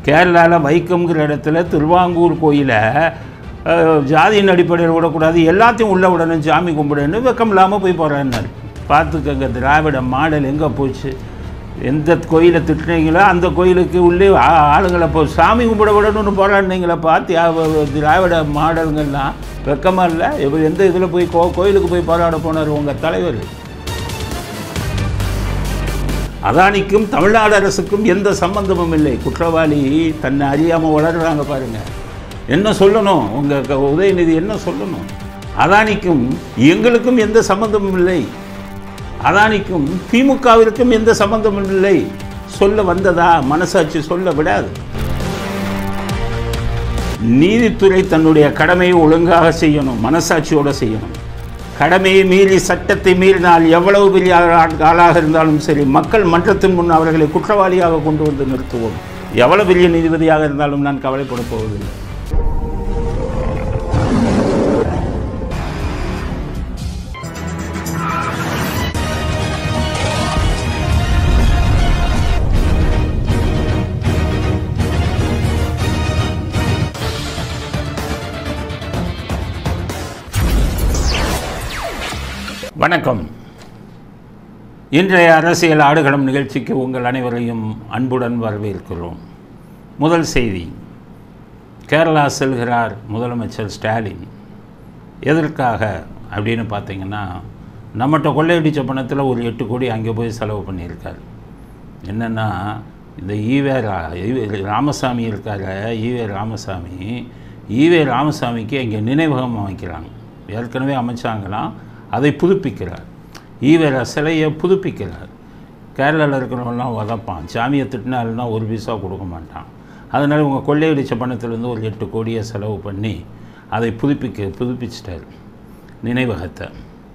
கேரளாவில் வைக்கம்ங்கிற இடத்துல திருவாங்கூர் கோயிலை அஹ், ஜாதியின் அடிப்படையில் விடக்கூடாது எல்லாத்தையும் உள்ள விடணும் சாமி கும்பிடணும் வெக்கம் இல்லாமல் போய் போகிறேன்னாரு பார்த்துக்கங்க திராவிட மாடல் எங்கே போச்சு எந்த கோயிலை திட்டுனீங்களோ அந்த கோயிலுக்கு உள்ளே ஆ- ஆளுங்களை இப்போ சாமி கும்பிட விடணும்னு போராடினீங்களே பார்த்து யா- திராவிட மாடல்கள்லாம் வெக்கமாக இல்லை இப்போ எந்த இதில் போய் கோ கோயிலுக்கு போய் போராட போனார் உங்கள் தலைவர் அதானிக்கும் தமிழ்நாடு அரசுக்கும் எந்த சம்பந்தமும் இல்லை குற்றவாளி தன்னை அறியாமல் வளர்றாங்க பாருங்க என்ன சொல்லணும் உங்கள் உதயநிதி என்ன சொல்லணும் அதானிக்கும் எங்களுக்கும் எந்த சம்பந்தமும் இல்லை அதானிக்கும் திமுகவிற்கும் எந்த சம்பந்தமும் இல்லை சொல்ல வந்ததா மனசாட்சி சொல்ல விடாது நீதித்துறை தன்னுடைய கடமையை ஒழுங்காக செய்யணும் மனசாட்சியோட செய்யணும் கடமையை மீறி சட்டத்தை மீறினால் எவ்வளவு பெரிய ஆள்- ஆளாக இருந்தாலும் சரி மக்கள் மன்றத்தின் முன் அவர்களை குற்றவாளியாக கொண்டு வந்து நிறுத்துவோம் எவ்வளவு பெரிய நீதிபதியாக இருந்தாலும் நான் கவலைப்பட போவதில்லை வணக்கம் இன்றைய அரசியல் ஆடுகளம் நிகழ்ச்சிக்கு உங்கள் அனைவரையும் அன்புடன் வரவேற்கிறோம் முதல் செய்தி கேரளா செல்கிறார் முதலமைச்சர் ஸ்டாலின் எதற்காக அப்படின்னு பார்த்தீங்கன்னா நம்மகிட்ட கொள்ளையடிச்ச பணத்தில் ஒரு எட்டு கோடி அங்கே போய் செலவு பண்ணியிருக்காரு என்னென்னா இந்த ஈவே ரா ஈவே ராமசாமி இருக்கார ஈவே ராமசாமி ஈவே ராமசாமிக்கு இங்கே நினைவகம் அமைக்கிறாங்க ஏற்கனவே அமைச்சாங்களாம் அதை புதுப்பிக்கிறார் ஈவேரா சிலையை புதுப்பிக்கிறார் கேரளாவில் இருக்கிறவங்களாம் உதப்பான் சாமியை திட்டினாலும்னா ஒரு பைசா கொடுக்க மாட்டான் அதனால் இவங்க கொள்ளையடிச்ச பணத்திலேருந்து ஒரு எட்டு கோடியை செலவு பண்ணி அதை புதுப்பிக்க புதுப்பிச்சிட்டார் நினைவகத்தை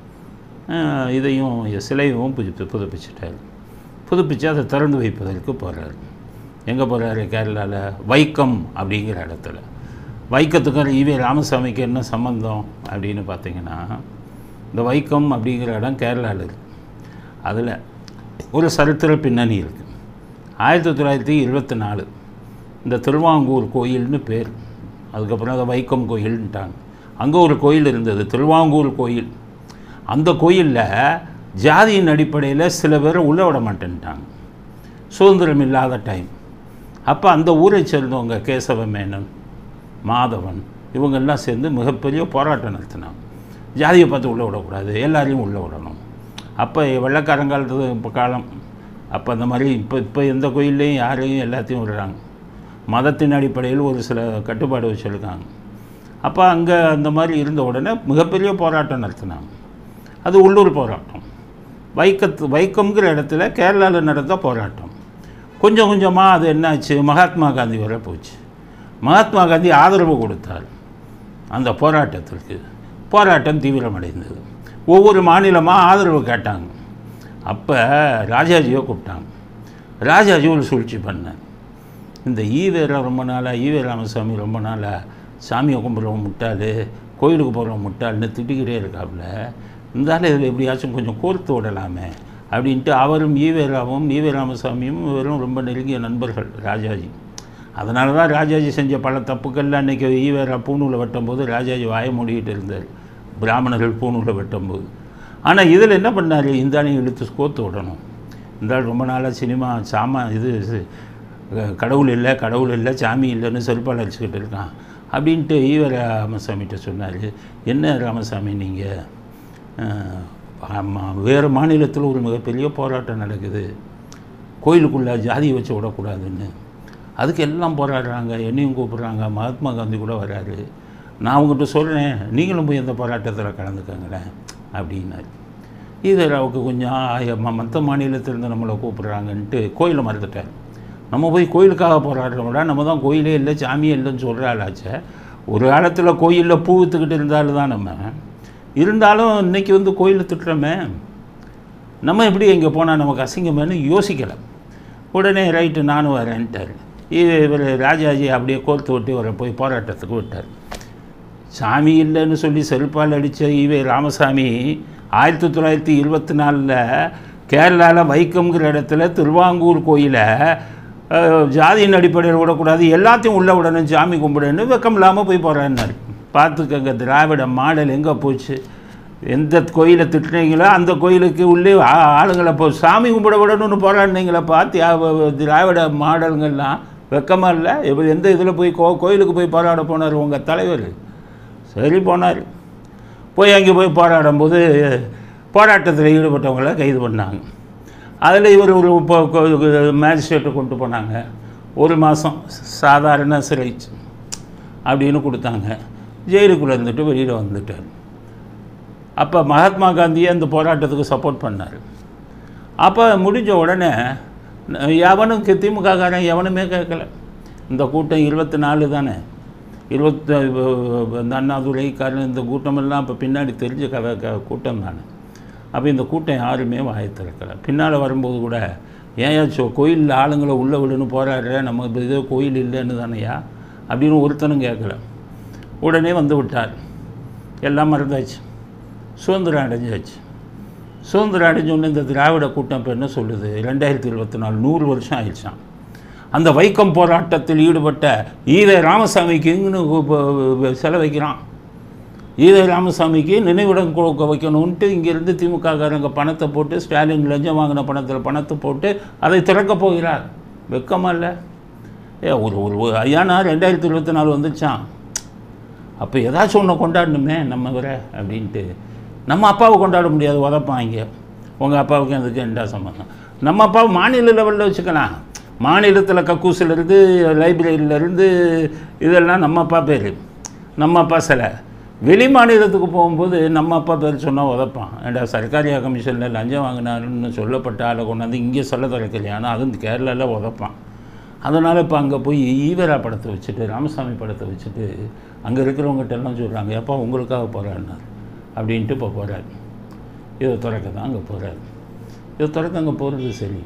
அஹ் இதையும் சிலையும் புதுப்பி புதுப்பிச்சிட்டார் புதுப்பிச்சு அதை திறந்து வைப்பதற்கு போகிறார் எங்கே போகிறாரு கேரளாவில் வைக்கம் அப்படிங்கிற இடத்துல வைக்கத்துக்கும் ஈவே ராமசாமிக்கு என்ன சம்பந்தம் அப்படின்னு பார்த்தீங்கன்னா இந்த வைக்கம் அப்படிங்கிற இடம் கேரளாவில் இருக்குது அதில் ஒரு சரித்திர பின்னணி இருக்குது ஆயிரத்தி தொள்ளாயிரத்தி இருபத்தி நாலு இந்த திருவாங்கூர் கோயில்னு பேர் அதுக்கப்புறம் அதை வைக்கம் கோயில்ன்ட்டாங்க அங்கே ஒரு கோயில் இருந்தது திருவாங்கூர் கோயில் அந்த கோயிலில் ஜாதியின் அடிப்படையில் சில பேரை உள்ள விட மாட்டேன்ட்டாங்க சுதந்திரம் இல்லாத டைம் அப்போ அந்த ஊரை சேர்ந்தவங்க கேசவ மேனன் மாதவன் இவங்கெல்லாம் சேர்ந்து மிகப்பெரிய போராட்டம் நடத்தினாங்க ஜாதியை பார்த்து உள்ளே விடக்கூடாது எல்லாரையும் உள்ளே விடணும் அப்போ வெள்ளக்காரங்காலத்து இப்போ காலம் அப்போ அந்த மாதிரி இப்போ இப்போ எந்த கோயில்லையும் யாரையும் எல்லாத்தையும் விடுறாங்க மதத்தின் அடிப்படையில் ஒரு சில கட்டுப்பாடு வச்சுருக்காங்க அப்போ அங்கே அந்த மாதிரி இருந்த உடனே மிகப்பெரிய போராட்டம் நடத்தினாங்க அது உள்ளூர் போராட்டம் வைக்கத்து வைக்கம்ங்கிற இடத்துல கேரளாவில் நடந்த போராட்டம் கொஞ்சம் கொஞ்சமாக அது என்னாச்சு மகாத்மா காந்தி வரை போச்சு மகாத்மா காந்தி ஆதரவு கொடுத்தார் அந்த போராட்டத்திற்கு போராட்டம் தீவிரமடைந்தது ஒவ்வொரு மாநிலமாக ஆதரவு கேட்டாங்க அப்போ ராஜாஜியை கூப்பிட்டாங்க ராஜாஜி ஒரு சூழ்ச்சி பண்ணார் இந்த ஈவேரா ரொம்ப நாளாக ஈவே ராமசாமி ரொம்ப நாளாக சாமியை கும்பிட்றவன் முட்டாள் கோயிலுக்கு போகிறவன் முட்டாள்னு திட்டிக்கிட்டே இருக்காப்புல இருந்தாலும் இதில் எப்படியாச்சும் கொஞ்சம் கோர்த்து விடலாமே அப்படின்ட்டு அவரும் ஈவேராவும் ஈவே ராமசாமியும் இவரும் ரொம்ப நெருங்கிய நண்பர்கள் ராஜாஜி அதனால தான் ராஜாஜி செஞ்ச பல தப்புக்கள்லாம் அன்றைக்கி ஈவேரா பூணூலை வெட்டும்போது ராஜாஜி வாய மூடிக்கிட்டு இருந்தார் பிராமணர்கள் பூணூலை வெட்டும்போது ஆனால் இதில் என்ன பண்ணார் இந்தானையும் இழுத்து கோர்த்து விடணும் இந்த ஆள் ரொம்ப நாளாக சினிமா சாமா இது இது, அஹ், கடவுள் இல்லை கடவுள் இல்லை சாமி இல்லைன்னு செருப்பால் அடிச்சுக்கிட்டு இருக்கான் அப்படின்ட்டு ஈவ ராமசாமிகிட்ட சொன்னார் என்ன ராமசாமி நீங்கள் ஆமாம் வேறு மாநிலத்தில் ஒரு மிகப்பெரிய போராட்டம் நடக்குது கோயிலுக்குள்ளே ஜாதியை வச்சு விடக்கூடாதுன்னு அதுக்கு எல்லாம் போராடுறாங்க என்னையும் கூப்பிட்றாங்க மகாத்மா காந்தி கூட வராரு நான் அவங்ககிட்ட சொல்கிறேன் நீங்களும் போய் அந்த போராட்டத்தில் கலந்துக்கங்களேன் அப்படின்னாரு ஈவேராவுக்கு கொஞ்சம் மற்ற மாநிலத்திலேருந்து நம்மளை கூப்பிட்றாங்கன்ட்டு கோயிலை மறந்துட்டார் நம்ம போய் கோயிலுக்காக போராடுறோம்டா நம்ம தான் கோயிலே இல்லை சாமியே இல்லைன்னு சொல்கிற ஆளாச்சே ஒரு காலத்தில் கோயிலில் பூ விற்றுக்கிட்டு இருந்தாலும் தான் நம்ம இருந்தாலும் இன்னைக்கு வந்து கோயிலை திட்டுறோமே நம்ம எப்படி இங்கே போனால் நமக்கு அசிங்கமேனு யோசிக்கலை உடனே ரைட்டு நானும் வரேன்ட்டார் இவர் ராஜாஜி அப்படியே கோர்த்து விட்டு இவரை போய் போராட்டத்துக்கு விட்டார் சாமி இல்லைன்னு சொல்லி செருப்பால் அடித்த ஈவே ராமசாமி ஆயிரத்தி தொள்ளாயிரத்தி இருபத்தி நாலில் கேரளாவில் வைக்கம்ங்கிற இடத்துல திருவாங்கூர் கோயிலை அஹ், ஜாதியின் அடிப்படையில் விடக்கூடாது எல்லாத்தையும் உள்ள விடணும் சாமி கும்பிடணும் வெக்கம் இல்லாமல் போய் போகிறான்னாரு பார்த்துக்கங்க திராவிட மாடல் எங்கே போச்சு எந்த கோயிலை திட்டுனீங்களோ அந்த கோயிலுக்கு உள்ளே ஆ- ஆளுங்களை இப்போ சாமி கும்பிட விடணும்னு போராடினீங்களே பார்த்து யா- திராவிட மாடல்கள்லாம் வெக்கமாக இல்லை இப்போ எந்த இதில் போய் கோ கோயிலுக்கு போய் போராட போனார் உங்கள் தலைவர் சரி போனார் போய் அங்கே போய் போராடும்போது போராட்டத்தில் ஈடுபட்டவங்கள கைது பண்ணாங்க அதில் இவர் ஒரு மேஜிஸ்ட்ரேட்டை கொண்டு போனாங்க ஒரு மாதம் சாதாரண சிறை அப்படின்னு கொடுத்தாங்க ஜெயிலுக்குள்ளே இருந்துட்டு வெளியில் வந்துட்டார் அப்போ மகாத்மா காந்தியே அந்த போராட்டத்துக்கு சப்போர்ட் பண்ணார் அப்போ முடிஞ்ச உடனே ந- எவனும் கி- திமுககாரன் எவனுமே கேட்கல இந்த கூட்டம் இருபத்தி நாலு தானே இருபத்தி இந்த அண்ணாதுரை காரணம் இந்த கூட்டமெல்லாம் இப்போ பின்னாடி தெரிஞ்ச கதை க கூட்டம் தானே அப்போ இந்த கூட்டம் யாருமே வாயை திறக்கலை பின்னால் வரும்போது கூட ஏயாச்சும் கோயிலில் ஆளுங்களை உள்ளே விடுன்னு போராடுற நம்ம இப்போ இதோ கோயில் இல்லைன்னு தானையா அப்படின்னு ஒருத்தனும் கேட்கல உடனே வந்து விட்டார் எல்லாம் மறந்தாச்சு சுதந்திரம் அடைஞ்சாச்சு சுதந்திரம் அடைஞ்சோடனே இந்த திராவிட கூட்டம் இப்போ என்ன சொல்லுது ரெண்டாயிரத்தி இருபத்தி நாலு நூறு வருஷம் ஆயிடுச்சான் அந்த வைக்கம் போராட்டத்தில் ஈடுபட்ட ஈவே ராமசாமிக்குங்கன்னு சிலை வைக்கிறான் ஈவே ராமசாமிக்கு நினைவிடம் கொடுக்க வைக்கணும்ன்ட்டு இங்கேருந்து திமுககாரங்க பணத்தை போட்டு ஸ்டாலின் லஞ்சம் வாங்கின பணத்தில் பணத்தை போட்டு அதை திறக்கப் போகிறார் வெக்கமா இல்லை ஏ ஒரு ஒரு ஒரு ஐயானா ரெண்டாயிரத்தி இருபத்தி நாலு வந்துச்சான் அப்போ ஏதாச்சும் ஒன்று கொண்டாடணுமே நம்ம வர அப்படின்ட்டு நம்ம அப்பாவை கொண்டாட முடியாது உதப்பான் இங்கே உங்கள் அப்பாவுக்கு அதுக்கு என்ன சம்மந்தம் நம்ம அப்பாவை மாநில லெவலில் வச்சுக்கலாம் மாநிலத்தில் கக்கூசிலேருந்து லைப்ரரியிலேருந்து இதெல்லாம் நம்ம அப்பா பேர் நம்ம அப்பா சிலை வெளி மாநிலத்துக்கு போகும்போது நம்ம அப்பா பேர் சொன்னால் உதப்பான் ஏண்டா சர்க்காரியா கமிஷனில் லஞ்சம் வாங்கினாருன்னு சொல்லப்பட்ட ஆளை கொண்டாந்து இங்கே சொல்ல திறக்கலையானா அதுவும் கேரளாவில் உதப்பான் அதனால் இப்போ அங்கே போய் ஈவரா படத்தை வச்சுட்டு ராமசாமி படத்தை வச்சுட்டு அங்கே இருக்கிறவங்ககிட்ட எல்லாம் சொல்கிறாங்க எப்பா உங்களுக்காக போகிறாருனார் அப்படின்ட்டு இப்போ போகிறார் இதை திறக்க தான் அங்கே போகிறார் இதை திறக்க அங்கே போகிறது சரி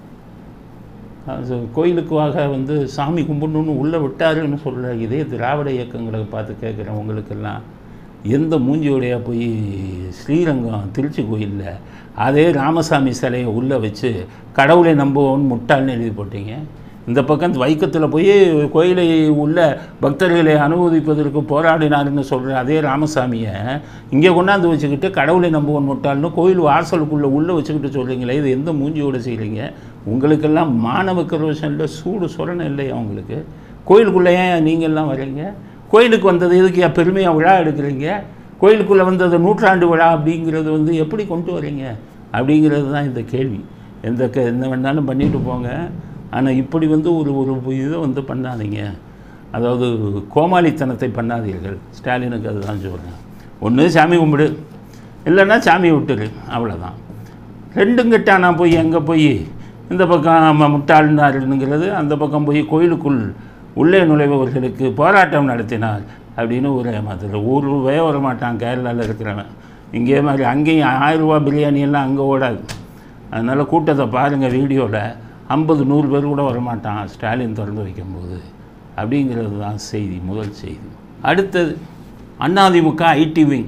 அது கோயிலுக்காக வந்து சாமி கும்பிடணுன்னு உள்ளே விட்டாருன்னு சொல்கிற இதே திராவிட இயக்கங்களை பார்த்து கேட்குறேன் உங்களுக்கெல்லாம் எந்த மூஞ்சியோடையா போய் ஸ்ரீரங்கம் திருச்சி கோயிலில் அதே ராமசாமி சிலையை உள்ளே வச்சு கடவுளை நம்புவோன்னு முட்டாள்னு எழுதி போட்டீங்க இந்த பக்கம் வைக்கத்தில் போய் கோயிலை உள்ள பக்தர்களை அனுமதிப்பதற்கு போராடினாருன்னு சொல்கிற அதே ராமசாமியை இங்கே கொண்டாந்து வச்சுக்கிட்டு கடவுளை நம்புவோன் முட்டாள்னு கோயில் வாசலுக்குள்ளே உள்ளே வச்சுக்கிட்டு சொல்கிறீங்களே இது எந்த மூஞ்சியோட செய்கிறீங்க உங்களுக்கெல்லாம் மாணவ கரோஷனில் சூடு சொரணை இல்லையா உங்களுக்கு கோயிலுக்குள்ளே ஏன் நீங்கள்லாம் வரீங்க கோயிலுக்கு வந்தது எதுக்கு ஏன் பெருமையாக விழா எடுக்கிறீங்க கோயிலுக்குள்ளே வந்தது நூற்றாண்டு விழா அப்படிங்கிறது வந்து எப்படி கொண்டு வரீங்க அப்படிங்கிறது தான் இந்த கேள்வி எந்த க என்ன வேணாலும் பண்ணிட்டு போங்க ஆனால் இப்படி வந்து ஒரு ஒரு இதை வந்து பண்ணாதீங்க அதாவது கோமாளித்தனத்தை பண்ணாதீர்கள் ஸ்டாலினுக்கு அதுதான் சொல்கிறேன் ஒன்று சாமி கும்பிடு இல்லைன்னா சாமியை விட்டுரு அவ்வளோதான் ரெண்டும் கிட்ட நான் போய் எங்கே போய் இந்த பக்கம் நம்ம முட்டாள்னாருங்கிறது அந்த பக்கம் போய் கோயிலுக்குள் உள்ளே நுழைபவர்களுக்கு போராட்டம் நடத்தினார் அப்படின்னு ஒரு ஏமாத்துறது ஒரு ரூபாயே வர மாட்டான் கேரளாவில் இருக்கிறவன் இங்கே மாதிரி அங்கேயும் ஆயிரம் ரூபா பிரியாணி எல்லாம் அங்கே ஓடாது அதனால் கூட்டத்தை பாருங்கள் வீடியோவில் ஐம்பது நூறு பேர் கூட வரமாட்டான் ஸ்டாலின் திறந்து வைக்கும்போது அப்படிங்கிறது தான் செய்தி முதல் செய்தி அடுத்தது அண்ணாதிமுக ஐடி விங்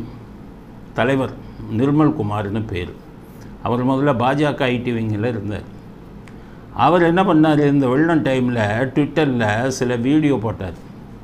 தலைவர் நிர்மல் குமார்னு பேர் அவர் முதல்ல பாஜக ஐடி விங்கில் இருந்தார் அவர் என்ன பண்ணார் இந்த வெள்ளம் டைமில் ட்விட்டரில் சில வீடியோ போட்டார்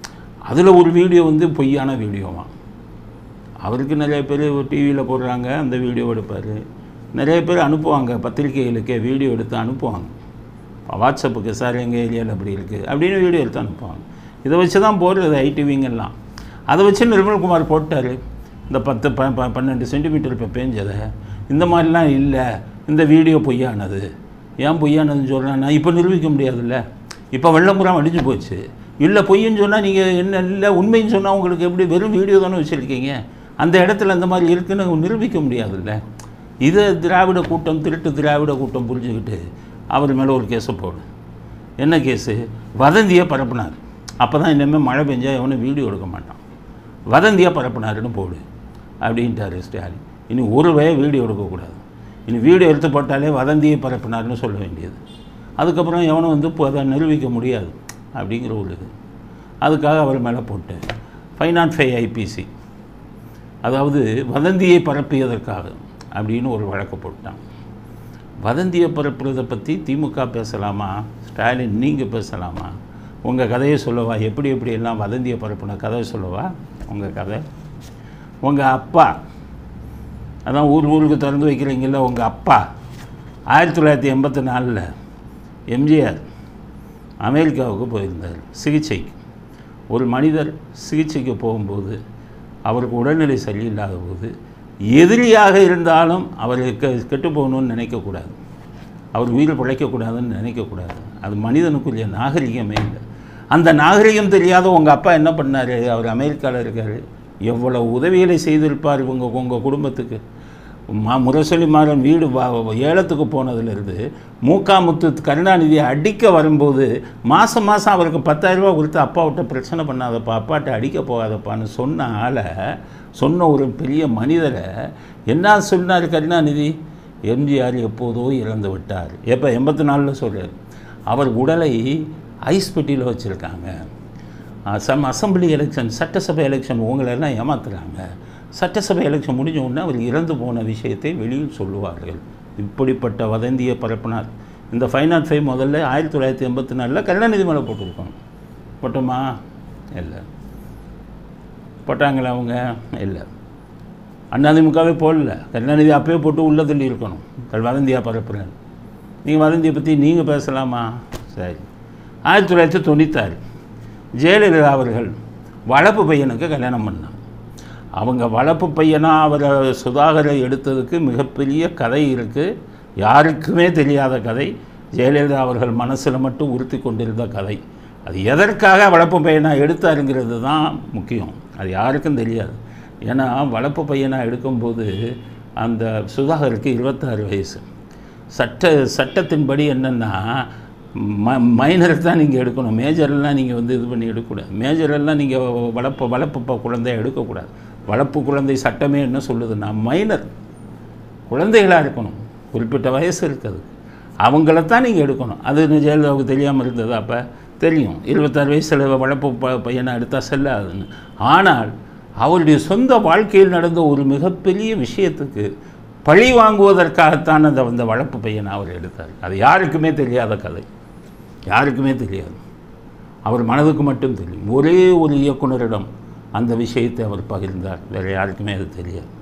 அதில் ஒரு வீடியோ வந்து பொய்யான வீடியோவாம் அவருக்கு நிறைய பேர் டிவியில் போடுறாங்க அந்த வீடியோ எடுப்பார் நிறைய பேர் அனுப்புவாங்க பத்திரிகைகளுக்கு வீடியோ எடுத்து அனுப்புவாங்க வாட்ஸ்அப்புக்கு சார் எங்கள் ஏரியாவில் அப்படி இருக்குது அப்படின்னு வீடியோ எடுத்து அனுப்புவாங்க இதை வச்சு தான் போடுறது ஐடிவிங்கெல்லாம் அதை வச்சு நிர்மல்குமார் போட்டார் இந்த பத்து ப ப- பன்னெண்டு சென்டிமீட்டர் இப்போ பேஞ்சதை இந்த மாதிரிலாம் இல்லை இந்த வீடியோ பொய்யானது ஏன் பொய்யானதுன்னு சொல்கிறேன்னா இப்போ நிரூபிக்க முடியாதுல்ல இப்போ வெள்ளம்புறம் அடிஞ்சு போச்சு இல்லை பொய்ன்னு சொன்னால் நீங்கள் என்ன இல்லை உண்மைன்னு சொன்னால் உங்களுக்கு எப்படி வெறும் வீடியோ தானே வச்சுருக்கீங்க அந்த இடத்துல அந்த மாதிரி இருக்குன்னு நிரூபிக்க முடியாதுல்ல இதை திராவிட கூட்டம் திருட்டு திராவிட கூட்டம் புரிஞ்சுக்கிட்டு அவர் மேலே ஒரு கேஸை போடு என்ன கேஸு வதந்தியை பரப்புனார் அப்போ தான் இனிமேல் மழை பெஞ்சா எவனும் வீடியோ எடுக்க மாட்டான் வதந்தியாக பரப்புனாருன்னு போடு அப்படின்ட்டாரு ஸ்டாலின் இனி ஒரு வய வீடியோ எடுக்கக்கூடாது இனி வீடியோ எடுத்து போட்டாலே வதந்தியை பரப்புனாருன்னு சொல்ல வேண்டியது அதுக்கப்புறம் எவனும் வந்து இப்போ அதை நிரூபிக்க முடியாது அப்படிங்கிற ஒரு இது அதுக்காக அவர் மேலே போட்டு ஃபைவ் நாட் ஃபைவ் ஐபிசி அதாவது வதந்தியை பரப்பியதற்காக அப்படின்னு ஒரு வழக்கு போட்டான் வதந்தியை பரப்புறதை பற்றி திமுக பேசலாமா ஸ்டாலின் நீங்கள் பேசலாமா உங்கள் கதையை சொல்லவா எப்படி எப்படி எல்லாம் வதந்தியை பரப்புன கதையை சொல்லவா உங்கள் கதை உங்கள் அப்பா அதான் ஊர் ஊருக்கு திறந்து வைக்கிறீங்கல்ல உங்கள் அப்பா ஆயிரத்தி தொள்ளாயிரத்தி எண்பத்தி நாலில் எம்ஜிஆர் அமெரிக்காவுக்கு போயிருந்தார் சிகிச்சைக்கு ஒரு மனிதர் சிகிச்சைக்கு போகும்போது அவருக்கு உடல்நிலை சரியில்லாத போது எதிரியாக இருந்தாலும் அவருக்கு கெட்டு போகணும்னு நினைக்கக்கூடாது அவர் உயிரை பிழைக்கக்கூடாதுன்னு நினைக்கக்கூடாது அது மனிதனுக்குரிய நாகரிகமே இல்லை அந்த நாகரிகம் தெரியாத உங்கள் அப்பா என்ன பண்ணார் அவர் அமெரிக்காவில் இருக்கார் எவ்வளோ உதவிகளை செய்திருப்பார் உங்கள் உங்கள் குடும்பத்துக்கு மா முரசொலி மாறன் வீடு வா- ஏலத்துக்கு போனதுலேருந்து மூக்காமுத்து கருணாநிதியை அடிக்க வரும்போது மாதம் மாதம் அவருக்கு பத்தாயிரம் ரூபாய் கொடுத்து அப்பாவிட்ட பிரச்சனை பண்ணாதப்பா அப்பாட்ட அடிக்க போகாதப்பான்னு சொன்ன ஆளை சொன்ன ஒரு பெரிய மனிதரை என்ன சொன்னார் கருணாநிதி எம்ஜிஆர் எப்போதோ இறந்து விட்டார் எப்போ எண்பத்தி நாலில் சொல்கிறார் அவர் உடலை ஐஸ் பெட்டியில் வச்சுருக்காங்க சம் அசம்பிளி எலெக்ஷன் சட்டசபை எலெக்ஷன் உங்களெல்லாம் ஏமாத்துறாங்க சட்டசபை எலெக்ஷன் முடிஞ்ச உடனே அவர் இறந்து போன விஷயத்தை வெளியில் சொல்லுவார்கள் இப்படிப்பட்ட வதந்தியை பரப்பினார் இந்த ஃபைவ் நாட் ஃபைவ் முதல்ல ஆயிரத்தி தொள்ளாயிரத்தி எண்பத்தி நாலில் கருணாநிதி மேலே போட்டிருக்கோம் போட்டோமா இல்லை போட்டாங்களா அவங்க இல்லை அதிமுகவே போடல கருணாநிதி அப்பயே போட்டு உள்ள தள்ளி இருக்கணும் அது வதந்தியாக பரப்புறேன் நீங்கள் வதந்தியை பற்றி நீங்கள் பேசலாமா சரி ஆயிரத்தி தொள்ளாயிரத்தி தொண்ணூத்தாறு ஜெயலலிதா அவர்கள் வளர்ப்பு பையனுக்கு கல்யாணம் பண்ணாங்க அவங்க வளர்ப்பு பையனாக அவரை சுதாகரை எடுத்ததுக்கு மிகப்பெரிய கதை இருக்குது யாருக்குமே தெரியாத கதை ஜெயலலிதா அவர்கள் மனசில் மட்டும் உறுத்தி கொண்டிருந்த கதை அது எதற்காக வளர்ப்பு பையனாக எடுத்தாருங்கிறது தான் முக்கியம் அது யாருக்கும் தெரியாது ஏன்னா வளர்ப்பு பையனாக எடுக்கும்போது அந்த சுதாகருக்கு இருபத்தாறு வயசு சட்ட சட்டத்தின்படி என்னென்னா ம மைனருக்கு தான் நீங்கள் எடுக்கணும் மேஜரெல்லாம் நீங்கள் வந்து இது பண்ணி எடுக்கக்கூடாது மேஜரெல்லாம் நீங்கள் வளர்ப்பு வளர்ப்பு ப- குழந்தைய எடுக்கக்கூடாது வளர்ப்பு குழந்தை சட்டமே என்ன சொல்லுதுன்னா மைனர் குழந்தைகளாக இருக்கணும் குறிப்பிட்ட வயசு இருக்குது அவங்களத்தான் நீங்கள் எடுக்கணும் அது இன்னும் ஜெயலலிதாவுக்கு தெரியாமல் இருந்தது அப்போ தெரியும் இருபத்தாறு வயசில் வளர்ப்பு ப பையனை எடுத்தால் செல்லாதுன்னு ஆனால் அவருடைய சொந்த வாழ்க்கையில் நடந்த ஒரு மிகப்பெரிய விஷயத்துக்கு பழி வாங்குவதற்காகத்தான் அந்த அந்த வளர்ப்பு பையனை அவர் எடுத்தார் அது யாருக்குமே தெரியாத கதை யாருக்குமே தெரியாது அவர் மனதுக்கு மட்டும் தெரியும் ஒரே ஒரு இயக்குனரிடம் அந்த விஷயத்தை அவர் பகிர்ந்தார் வேறு யாருக்குமே அது தெரியாது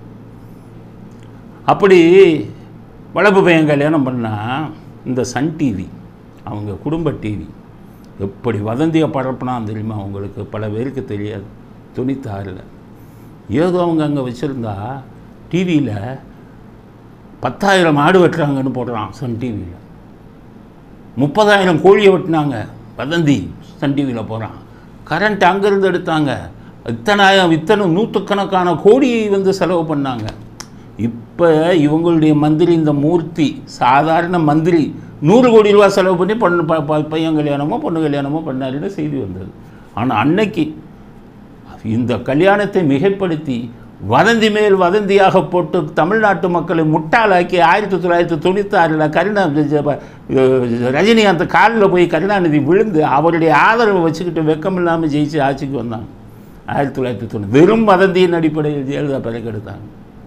அப்படி வளர்ப்பு பையன் கல்யாணம் பண்ணால் இந்த சன் டிவி அவங்க குடும்ப டிவி எப்படி வதந்தியை பரப்புனான் தெரியுமா அவங்களுக்கு பல பேருக்கு தெரியாது தொண்ணூத்தாறில் ஏதோ அவங்க அங்கே வச்சுருந்தா டிவியில் பத்தாயிரம் ஆடு வெட்டுறாங்கன்னு போடுறான் சன் டிவியில் முப்பதாயிரம் கோழியை வெட்டினாங்க வதந்தி சன் டிவியில் போகிறான் கரண்ட் அங்கேருந்து எடுத்தாங்க இத்தனாயிரம் இத்தனை நூற்றுக்கணக்கான கோடியை வந்து செலவு பண்ணாங்க இப்போ இவங்களுடைய மந்திரி இந்த மூர்த்தி சாதாரண மந்திரி நூறு கோடி ரூபா செலவு பண்ணி பொண்ணு ப- ப- பையன் கல்யாணமோ பொண்ணு கல்யாணமோ பண்ணாருன்னு செய்தி வந்தது ஆனால் அன்னைக்கு இந்த கல்யாணத்தை மிகைப்படுத்தி வதந்தி மேல் வதந்தியாக போட்டு தமிழ்நாட்டு மக்களை முட்டாளாக்கி ஆயிரத்தி தொள்ளாயிரத்தி தொண்ணூத்தாறில் கருணா ரஜினிகாந்த் காலில் போய் கருணாநிதி விழுந்து அவருடைய ஆதரவை வச்சுக்கிட்டு வெக்கம் இல்லாமல் ஜெயிச்சு ஆட்சிக்கு வந்தாங்க ஆயிரத்தி தொள்ளாயிரத்தி தொண்ணூறு வெறும் வதந்தியின் அடிப்படையில் ஜெயலலிதா பிறக்கெடுத்தாங்க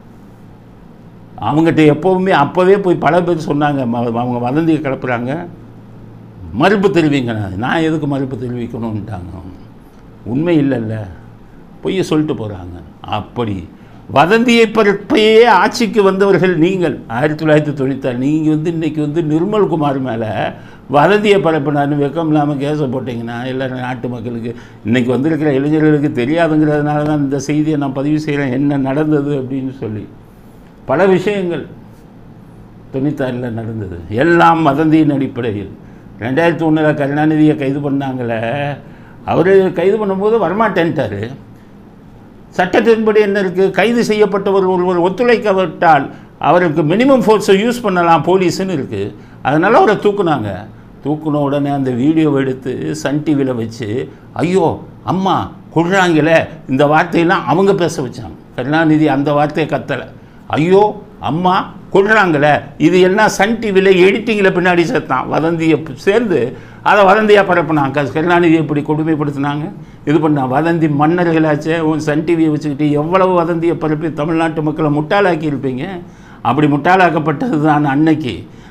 அவங்ககிட்ட எப்போவுமே அப்போவே போய் பல பேர் சொன்னாங்க ம- அவங்க வதந்தியை கிளப்புறாங்க மறுப்பு தெரிவிங்க நான் நான் எதுக்கு மறுப்பு தெரிவிக்கணும்ட்டாங்க அவங்க. உண்மை இல்லைல்ல பொய்யை சொல்லிட்டு போகிறாங்க அப்படி வதந்தியை பரப்பையே ஆட்சிக்கு வந்தவர்கள் நீங்கள் ஆயிரத்தி தொள்ளாயிரத்தி தொண்ணூத்தாறு நீங்கள் வந்து இன்றைக்கி வந்து நிர்மல்குமார் மேலே வதந்தியை பரப்பினார்னு வெக்கம் இல்லாமல் கேஸை போட்டிங்கன்னா எல்லாரும் நாட்டு மக்களுக்கு இன்றைக்கி வந்திருக்கிற இளைஞர்களுக்கு தெரியாதுங்கிறதுனால தான் இந்த செய்தியை நான் பதிவு செய்கிறேன் என்ன நடந்தது அப்படின்னு சொல்லி பல விஷயங்கள் தொண்ணூத்தாறில் நடந்தது எல்லாம் வதந்தியின் அடிப்படையில் ரெண்டாயிரத்தி ஒன்றில் கருணாநிதியை கைது பண்ணாங்களே அவர் கைது பண்ணும்போது வரமாட்டேன்ட்டார் சட்டத்தின்படி என்ன இருக்குது கைது செய்யப்பட்டவர் ஒருவர் ஒத்துழைக்கப்பட்டால் அவருக்கு மினிமம் ஃபோர்ஸை யூஸ் பண்ணலாம் போலீஸ்னு இருக்குது அதனால் அவரை தூக்குனாங்க தூக்குன உடனே அந்த வீடியோவை எடுத்து சன் டிவியில் வச்சு ஐயோ அம்மா கொள்றாங்களே இந்த வார்த்தையெல்லாம் அவங்க பேச வச்சாங்க கருணாநிதி அந்த வார்த்தையை கத்தலை ஐயோ அம்மா கொள்றாங்களே இது எல்லாம் சன் டிவியில் எடிட்டிங்கில் பின்னாடி சேர்த்தான் வதந்தியை சேர்ந்து அதை வதந்தியாக பரப்புனான் க- கருணாநிதி எப்படி கொடுமைப்படுத்தினாங்க இது பண்ணா வதந்தி மன்னர்களாச்சே உன் சன் டிவியை வச்சுக்கிட்டு எவ்வளவு வதந்தியை பரப்பி தமிழ்நாட்டு மக்களை முட்டாளாக்கி இருப்பீங்க அப்படி முட்டாளாக்கப்பட்டது தான் அன்னைக்கு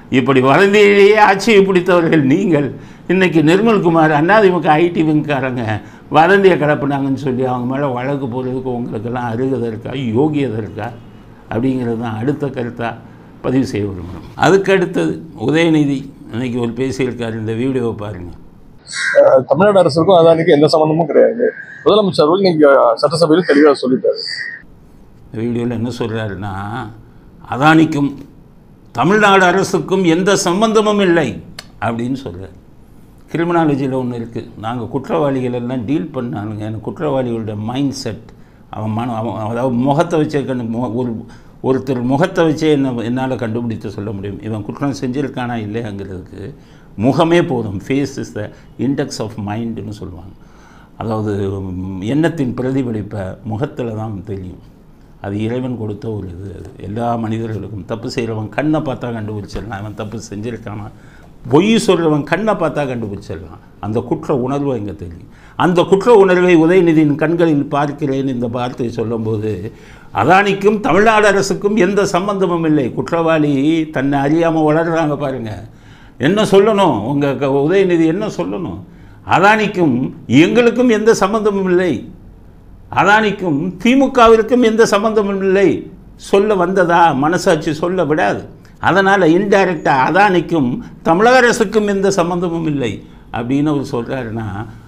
இப்படி வதந்தியிலேயே ஆட்சியை பிடித்தவர்கள் நீங்கள் இன்னைக்கு நிர்மல்குமார் அதிமுக ஐடி விங்காரங்க வதந்தியை கிளப்புனாங்கன்னு சொல்லி அவங்க மேலே வழக்கு போடுறதுக்கு உங்களுக்கெல்லாம் அருகதை இருக்கா யோகியதை இருக்கா அப்படிங்கிறது தான் அடுத்த கருத்தாக பதிவு செய்ய விரும்புகிறோம் அதுக்கு அடுத்தது உதயநிதி இன்னைக்கு ஒரு பேசியிருக்காரு இந்த வீடியோவை பாருங்கள் அஹ் தமிழ்நாடு அரசுக்கும் அதானிக்கும் எந்த சம்மந்தமும் கிடையாது முதலமைச்சர் அவர்கள் நீங்க சட்டசபையில் தெளிவாக சொல்லிட்டாரு வீடியோவில் என்ன சொல்கிறாருன்னா அதானிக்கும் தமிழ்நாடு அரசுக்கும் எந்த சம்பந்தமும் இல்லை அப்படின்னு சொல்கிறார் கிரிமினாலஜியில் ஒன்று இருக்குது நாங்கள் குற்றவாளிகள் எல்லாம் டீல் பண்ணானுங்க எனக்கு குற்றவாளிகளோட மைண்ட் செட் அவன் மன அவன் அதாவது முகத்தை வச்சே கண்டு மு- ஒரு ஒருத்தர் முகத்தை வச்சே என்ன என்னால் கண்டுபிடித்து சொல்ல முடியும் இவன் குற்றம் செஞ்சிருக்கானா இல்லையாங்கிறதுக்கு முகமே போதும் face is the index of மைண்டுன்னு சொல்லுவாங்க அதாவது ம், எண்ணத்தின் பிரதிபலிப்பை முகத்தில் தான் தெரியும் அது இறைவன் கொடுத்த ஒரு இது அது எல்லா மனிதர்களுக்கும் தப்பு செய்கிறவன் கண்ணை பார்த்தா கண்டுபிடிச்சிடலாம் அவன் தப்பு செஞ்சிருக்கானா பொய் சொல்கிறவன் கண்ணை பார்த்தா கண்டுபிடிச்சிடலாம் அந்த குற்ற உணர்வு எங்கே தெரியும் அந்த குற்ற உணர்வை உதயநிதியின் கண்களில் பார்க்கிறேன் இந்த வார்த்தையை சொல்லும்போது அதானிக்கும் தமிழ்நாடு அரசுக்கும் எந்த சம்பந்தமும் இல்லை குற்றவாளி தன்னை அறியாமல் வளர்கிறாங்க பாருங்கள் என்ன சொல்லணும் உங்கள் உதயநிதி என்ன சொல்லணும் அதானிக்கும் எங்களுக்கும் எந்த சம்பந்தமும் இல்லை அதானிக்கும் திமுகவிற்கும் எந்த சம்பந்தமும் இல்லை சொல்ல வந்ததா மனசாட்சி சொல்ல விடாது அதனால் இன்டைரக்டாக அதானிக்கும் தமிழக அரசுக்கும் எந்த சம்பந்தமும் இல்லை அப்படின்னு அவர் சொல்கிறாருன்னா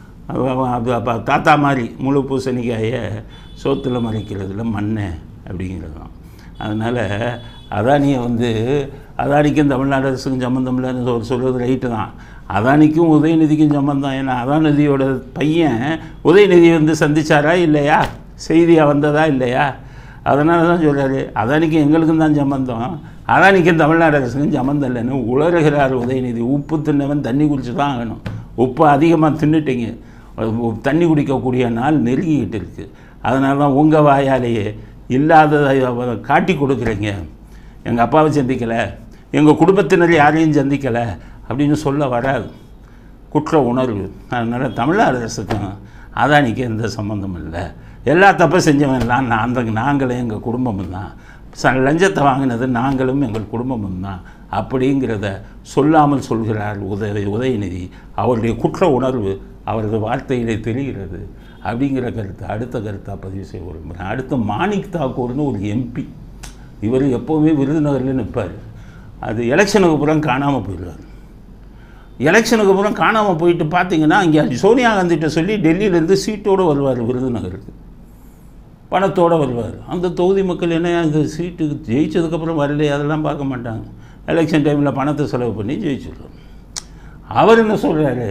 அப்போ தாத்தா மாதிரி முழு பூசணிக்காயை சோத்தில் மறைக்கிறதுல மண்ணை அப்படிங்கிறது தான் அதனால் அதானியை வந்து அதானிக்கும் தமிழ்நாடு அரசுக்கும் சம்மந்தம் இல்லைன்னு சொல் சொல்கிறது ரைட்டு தான் அதானிக்கும் உதயநிதிக்கும் சம்மந்தம் ஏன்னா அதாநிதியோட பையன் உதயநிதி வந்து சந்திச்சாரா இல்லையா செய்தியாக வந்ததா இல்லையா அதனால தான் சொல்கிறாரு அதானிக்கும் எங்களுக்கும் தான் சம்மந்தம் அதானிக்கும் தமிழ்நாடு அரசுக்கும் சம்மந்தம் இல்லைன்னு உளறுகிறார் உதயநிதி உப்பு தின்னவன் தண்ணி குடிச்சு தான் ஆகணும் உப்பு அதிகமாக தின்னுட்டீங்க உ- தண்ணி குடிக்கக்கூடிய நாள் நெருங்கிக்கிட்டு இருக்குது அதனால தான் உங்கள் வாயாலேயே இல்லாததை அவ- காட்டி கொடுக்குறீங்க எங்கள் அப்பாவை சந்திக்கலை எங்கள் குடும்பத்தினர் யாரையும் சந்திக்கலை அப்படின்னு சொல்ல வராது குற்ற உணர்வு அதனால் தமிழ்நாடு அரசுக்கும் அதானிக்கு எந்த சம்மந்தமும் இல்லை எல்லா தப்பும் செஞ்சவங்கலாம் நான் தான் நாங்களும் எங்கள் குடும்பமும் தான் ச லஞ்சத்தை வாங்கினது நாங்களும் எங்கள் குடும்பமும் தான் அப்படிங்கிறத சொல்லாமல் சொல்கிறார் உதய உதயநிதி அவருடைய குற்ற உணர்வு அவரது வார்த்தையிலே தெரிகிறது அப்படிங்கிற கருத்தை அடுத்த கருத்தாக பதிவு செய்ய விரும்புகிறேன் அடுத்து மாணிக் தாக்கூர்னு ஒரு எம்பி இவர் எப்போவுமே விருதுநகரில் நிற்பார் அது எலெக்ஷனுக்கு அப்புறம் காணாமல் போயிடுவார் எலெக்ஷனுக்கு அப்புறம் காணாமல் போயிட்டு பார்த்தீங்கன்னா இங்கே சோனியா காந்திகிட்ட சொல்லி டெல்லியிலேருந்து சீட்டோடு வருவார் விருதுநகருக்கு பணத்தோடு வருவார் அந்த தொகுதி மக்கள் என்ன அந்த சீட்டுக்கு ஜெயிச்சதுக்கப்புறம் வரலையே அதெல்லாம் பார்க்க மாட்டாங்க எலெக்ஷன் டைமில் பணத்தை செலவு பண்ணி ஜெயிச்சிடுறோம் அவர் என்ன சொல்கிறாரு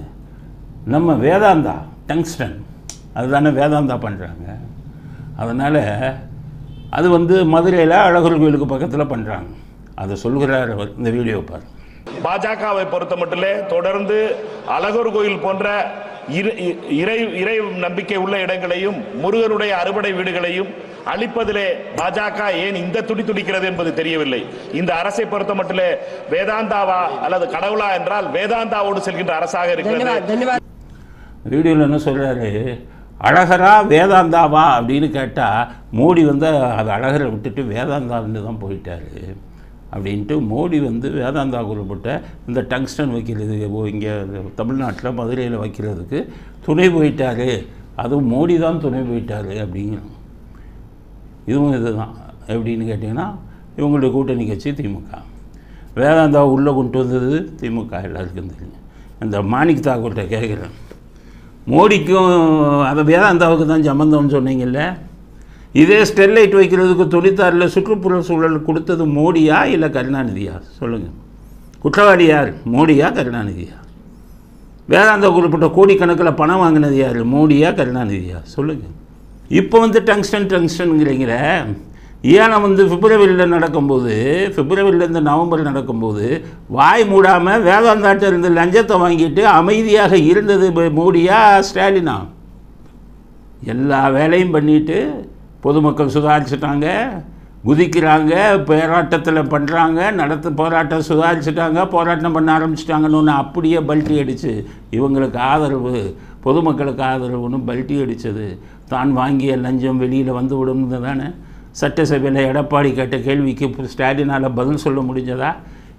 நம்ம வேதாந்தா டங்ஸ்டன் அதுதானே வேதாந்தா பண்ணுறாங்க அதனால் அது வந்து மதுரையில் அழகர் கோயிலுக்கு பக்கத்தில் பண்ணுறாங்க அதை சொல்கிறார் அவர் இந்த வீடியோ பாரு பாஜகவை பொறுத்த மட்டிலே தொடர்ந்து அழகர் கோயில் போன்ற இரு- இ- இறை இறை நம்பிக்கை உள்ள இடங்களையும் முருகனுடைய அறுபடை வீடுகளையும் அழிப்பதிலே பாஜக ஏன் இந்த துடி துடிக்கிறது என்பது தெரியவில்லை இந்த அரசை பொறுத்த மட்டிலே வேதாந்தாவா அல்லது கடவுளா என்றால் வேதாந்தாவோடு செல்கின்ற அரசாக இருக்கிறது வீடியோவில் என்ன சொல்கிறாரு அழகரா வேதாந்தாவா அப்படின்னு கேட்டால் மோடி வந்து அது அழகரை விட்டுட்டு வேதாந்தான்னு தான் போயிட்டாரு அப்படின்ட்டு மோடி வந்து வேதாந்தா குறிப்பிட்ட இந்த டங்ஸ்டன் வைக்கிறது இங்கே தமிழ்நாட்டில் மதுரையில் வைக்கிறதுக்கு துணை போயிட்டாரு அதுவும் மோடி தான் துணை போயிட்டாரு அப்படிங்கிறோம் இதுவும் இதுதான் எப்படின்னு கேட்டிங்கன்னா இவங்களுடைய கூட்டணி கட்சி திமுக வேதாந்தா உள்ளே கொண்டு வந்தது திமுக எல்லாருக்கும் தெரியும் இந்த மாணிக் தாக்கூர்கிட்ட கேட்குறேன் மோடிக்கும் அதை வேதாந்தாவுக்கு தான் சம்மந்தம்னு சொன்னீங்கல்ல இதே ஸ்டெர்லைட் வைக்கிறதுக்கு தொண்ணூத்தாறில் சுற்றுப்புற சூழல் கொடுத்தது மோடியா இல்லை கருணாநிதியா சொல்லுங்கள் குற்றவாளி யார் மோடியா கருணாநிதியா வேதாந்தா குறிப்பிட்ட கோடிக்கணக்கில் பணம் வாங்கினது யார் மோடியா கருணாநிதியா சொல்லுங்கள் இப்போ வந்து டங்ஸ்டன் டங்ஸ்டனுங்கிறீங்கிற ஏன்னா வந்து பிப்ரவரியில் நடக்கும்போது பிப்ரவரியிலேருந்து நவம்பர் நடக்கும்போது வாய் மூடாமல் வேதாந்தாட்ட இருந்து லஞ்சத்தை வாங்கிட்டு அமைதியாக இருந்தது ப- மோடியா ஸ்டாலினா எல்லா வேலையும் பண்ணிட்டு பொதுமக்கள் சுதாரிச்சிட்டாங்க குதிக்கிறாங்க போராட்டத்தில் பண்ணுறாங்க நடத்த போராட்டம் சுதாரிச்சிட்டாங்க போராட்டம் பண்ண ஆரம்பிச்சிட்டாங்கன்னு ஒன்று அப்படியே பல்ட்டி அடித்து இவங்களுக்கு ஆதரவு பொதுமக்களுக்கு ஆதரவுன்னு பல்ட்டி அடித்தது தான் வாங்கிய லஞ்சம் வெளியில் வந்து விடும்னு தானே சட்டசபையில் எடப்பாடி கேட்ட கேள்விக்கு ஸ்டாலினால் பதில் சொல்ல முடிஞ்சதா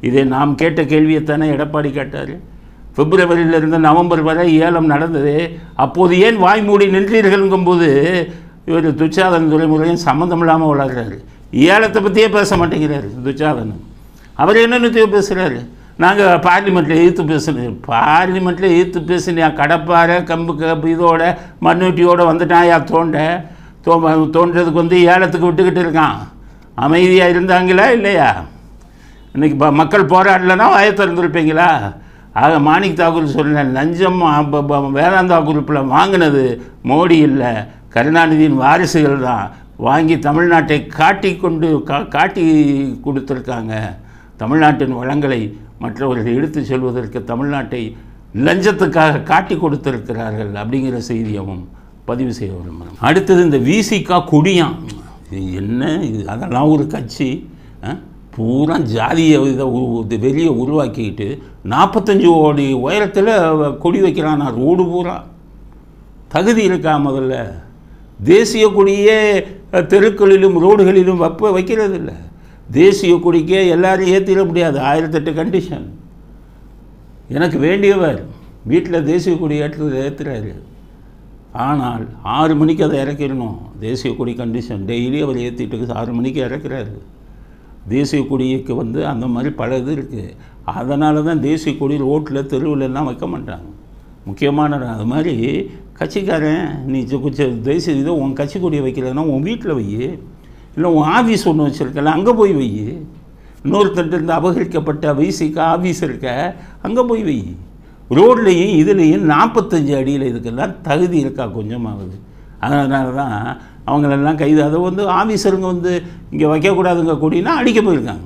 இதே நாம் கேட்ட கேள்வியைத்தானே எடப்பாடி கேட்டார் பிப்ரவரியிலிருந்து நவம்பர் வரை ஏலம் நடந்தது அப்போது ஏன் வாய் மூடி நின்றீர்கள்ங்கும்போது இவர் துச்சாதன் துறைமுறையும் சம்மந்தம் இல்லாமல் வளர்கிறாரு ஏலத்தை பற்றியே பேச மாட்டேங்கிறாரு துச்சாதன் அவர் என்னென்னத்தையோ பேசுகிறாரு நாங்கள் பார்லிமெண்ட்டில் எதிர்த்து பேசுகிறோம் பார்லிமெண்ட்டில் எதிர்த்து பேசுனியா கடப்பாறை கம்பு கம்பு இதோட மண்ணுட்டியோட வந்துட்டான் யா தோண்ட தோ தோன்றதுக்கு வந்து ஏலத்துக்கு விட்டுக்கிட்டு இருக்கான் அமைதியாக இருந்தாங்களா இல்லையா இன்னைக்கு ப- மக்கள் போராடலைன்னா வாயை திறந்துருப்பீங்களா ஆக மாணிக் தாக்கூர் சொன்ன லஞ்சம் அ- ப- ப- வேதாந்தா குரூப்பில் வாங்கினது மோடி இல்லை கருணாநிதியின் வாரிசுகள் தான் வாங்கி தமிழ்நாட்டை காட்டி கொண்டு கா காட்டி கொடுத்துருக்காங்க தமிழ்நாட்டின் வளங்களை மற்றவர்கள் எடுத்து செல்வதற்கு தமிழ்நாட்டை லஞ்சத்துக்காக காட்டி கொடுத்திருக்கிறார்கள் அப்படிங்கிற செய்தியவும் பதிவு செய்ய விரும்புகிறோம் அடுத்தது இந்த விசிகா கொடியாம் இது என்ன இது அதெல்லாம் ஒரு கட்சி ஆ? பூரா ஜாதிய இதை உ- இது வெளியே உருவாக்கிக்கிட்டு நாற்பத்தஞ்சு கோடி உயரத்தில் கொடி வைக்கிறான் ரோடு பூரா தகுதி இருக்கா முதல்ல தேசிய கொடியே அஹ், தெருக்களிலும் ரோடுகளிலும் வப்ப வைக்கிறது இல்லை தேசிய கொடிக்கே எல்லாரும் ஏற்றிட முடியாது ஆயிரத்தெட்டு கண்டிஷன் எனக்கு வேண்டியவர் வீட்டில் தேசிய கொடி ஏற்று ஏற்றுறாரு ஆனால் ஆறு மணிக்கு அதை இறக்கிடணும் தேசிய கொடி கண்டிஷன் டெய்லி அவர் ஏற்றிட்டு ஆறு மணிக்கு இறக்குறாரு தேசிய கொடிக்கு வந்து அந்த மாதிரி பல இது இருக்குது அதனால தான் தேசிய கொடி ரோட்டில் தெருவுல எல்லாம் வைக்க மாட்டாங்க முக்கியமான அது மாதிரி கட்சிக்காரன் நீ ஜ- கொஞ்சம் தேசிய இதை உன் கட்சி கொடியை வைக்கலைன்னா உன் வீட்டில் வை இல்லை உன் ஆஃபீஸ் ஒன்று வச்சுருக்கல அங்கே போய் வை இன்னொருத்தர் இருந்து அபகரிக்கப்பட்ட வைசிக்கு ஆஃபீஸ் இருக்க அங்கே போய் வை ரோட்லேயும் இதுலேயும் நாற்பத்தஞ்சு அடியில் இதுக்கெல்லாம் தகுதி இருக்கா கொஞ்சமாகுது அதனால தான் அவங்களெல்லாம் கைது அதை வந்து ஆஃபீஸருங்க வந்து இங்கே வைக்கக்கூடாதுங்க கொடினா அடிக்க போயிருக்காங்க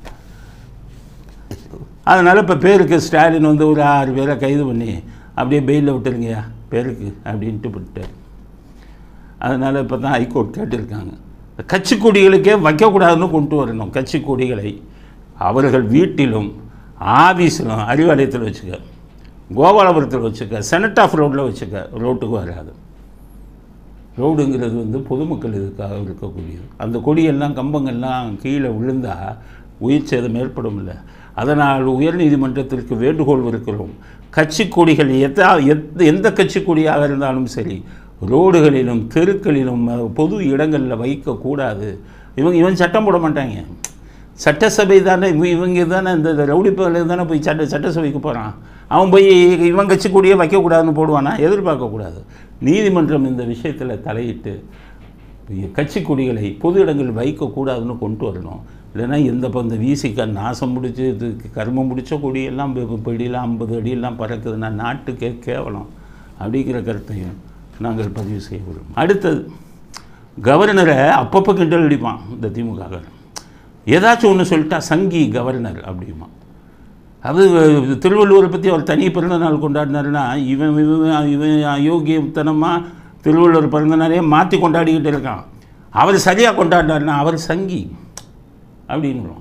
அதனால் இப்போ பேருக்கு ஸ்டாலின் வந்து ஒரு ஆறு பேரை கைது பண்ணி அப்படியே பெயிலில் விட்டுருங்கய்யா பேருக்கு அப்படின்ட்டு விட்டார் அதனால் இப்போ தான் ஹைகோர்ட் கேட்டிருக்காங்க கட்சி கொடிகளுக்கே வைக்கக்கூடாதுன்னு கொண்டு வரணும் கட்சி கொடிகளை அவர்கள் வீட்டிலும் ஆஃபீஸிலும் அறிவாலயத்தில் வச்சுக்க கோபாலபுரத்தில் வச்சுக்க செனட் ஆஃப் ரோட்டில் வச்சுக்க ரோட்டுக்கு வராது ரோடுங்கிறது வந்து பொதுமக்கள் இதுக்காக இருக்கக்கூடியது அந்த கொடியெல்லாம் கம்பங்கள்லாம் கீழே விழுந்தால் உயிர் சேதம் ஏற்படும் இல்லை அதனால் உயர்நீதிமன்றத்திற்கு வேண்டுகோள் விடுக்கிறோம் கட்சி கொடிகள் எதா எத் எந்த கட்சி கொடியாக இருந்தாலும் சரி ரோடுகளிலும் தெருக்களிலும் அஹ், பொது இடங்களில் வைக்கக்கூடாது இவங்க இவன் சட்டம் போட மாட்டாங்க சட்டசபை தானே இவ- இவங்க தானே இந்த ரவுடி பகல தானே போய் சட்ட சட்டசபைக்கு போகிறான் அவன் போய் இவன் கட்சி கூடியே வைக்கக்கூடாதுன்னு போடுவானா எதிர்பார்க்கக்கூடாது நீதிமன்றம் இந்த விஷயத்தில் தலையிட்டு கட்சி கொடிகளை பொது இடங்களில் வைக்கக்கூடாதுன்னு கொண்டு வரணும் இல்லைன்னா எந்த இப்போ இந்த வீசிக்க நாசம் முடிச்சு இது கருமம் முடிச்ச கொடியெல்லாம் இப்போ பெடியில் ஐம்பது அடியெல்லாம் பறக்குதுன்னா நாட்டுக்கே கேவலம் அப்படிங்கிற கருத்தையும் நாங்கள் பதிவு செய்ய விரும்புகிறோம் அடுத்தது கவர்னரை அப்பப்போ கிண்டல் அடிப்பான் இந்த திமுக ஏதாச்சும் ஒன்று சொல்லிட்டா சங்கி கவர்னர் அப்படிமா அது திருவள்ளுவரை பற்றி அவர் தனி பிறந்த நாள் கொண்டாடினாருன்னா இவன் இவன் இவன் அயோக்கியத்தனமாக திருவள்ளுவர் பிறந்த நாளே மாற்றி கொண்டாடிக்கிட்டு இருக்கான் அவர் சரியாக கொண்டாடினாருன்னா அவர் சங்கி அப்படின்னுறோம்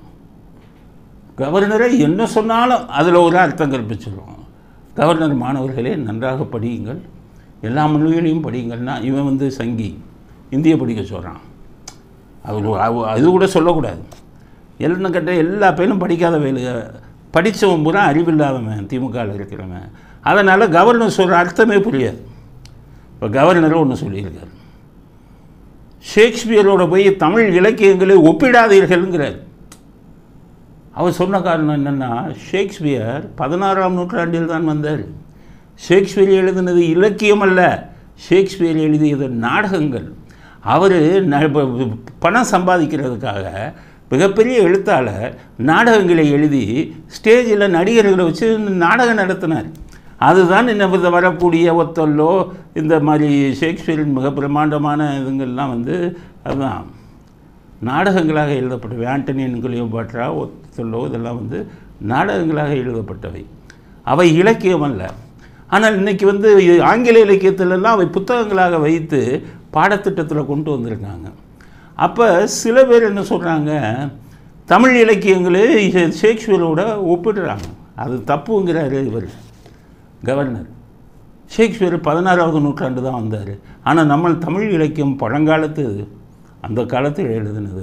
கவர்னரை என்ன சொன்னாலும் அதில் ஒரு அர்த்தம் கற்பிச்சிடுறோம் கவர்னர் மாணவர்களே நன்றாக படியுங்கள் எல்லா மொழிகளையும் படியுங்கள்னா இவன் வந்து சங்கி இந்திய படிக்க சொல்கிறான் அவர் அவ- அது கூட சொல்லக்கூடாது என்ன கேட்ட எல்லா பேரும் படிக்காத வேலை படித்தவன் பூரா அறிவில்லாதவன் திமுகவில் இருக்கிறவன் அதனால் கவர்னர் சொல்கிற அர்த்தமே புரியாது இப்போ கவர்னரும் ஒன்று சொல்லியிருக்காரு ஷேக்ஸ்பியரோட போய் தமிழ் இலக்கியங்களை ஒப்பிடாதீர்கள்ங்கிறார் அவர் சொன்ன காரணம் என்னென்னா ஷேக்ஸ்பியர் பதினாறாம் நூற்றாண்டில் தான் வந்தார் ஷேக்ஸ்பியர் எழுதினது இலக்கியம் அல்ல ஷேக்ஸ்பியர் எழுதியது நாடகங்கள் அவர் பணம் சம்பாதிக்கிறதுக்காக மிகப்பெரிய எழுத்தாளர் நாடகங்களை எழுதி ஸ்டேஜில் நடிகர்களை வச்சு நாடகம் நடத்தினார் அதுதான் இன்னும் இந்த வரக்கூடிய ஒத்தல்லோ இந்த மாதிரி ஷேக்ஸ்பியரின் மிக பிரமாண்டமான இதுங்கள்லாம் வந்து அதுதான் நாடகங்களாக எழுதப்பட்டவை ஆண்டனியன் கிளியோபாட்ரா ஒத்தல்லோ இதெல்லாம் வந்து நாடகங்களாக எழுதப்பட்டவை அவை இலக்கியம் அல்ல ஆனால் இன்னைக்கு வந்து இது ஆங்கில இலக்கியத்திலெல்லாம் அவை புத்தகங்களாக வைத்து பாடத்திட்டத்தில் கொண்டு வந்திருக்காங்க அப்போ சில பேர் என்ன சொல்கிறாங்க தமிழ் இலக்கியங்களே ஷே- ஷேக்ஸ்பியரோட ஒப்பிடுறாங்க அது தப்புங்கிறாரு இவர் கவர்னர் ஷேக்ஸ்பியர் பதினாறாவது நூற்றாண்டு தான் வந்தார் ஆனால் நம்ம தமிழ் இலக்கியம் பழங்காலத்து அந்த காலத்தில் எழுதினது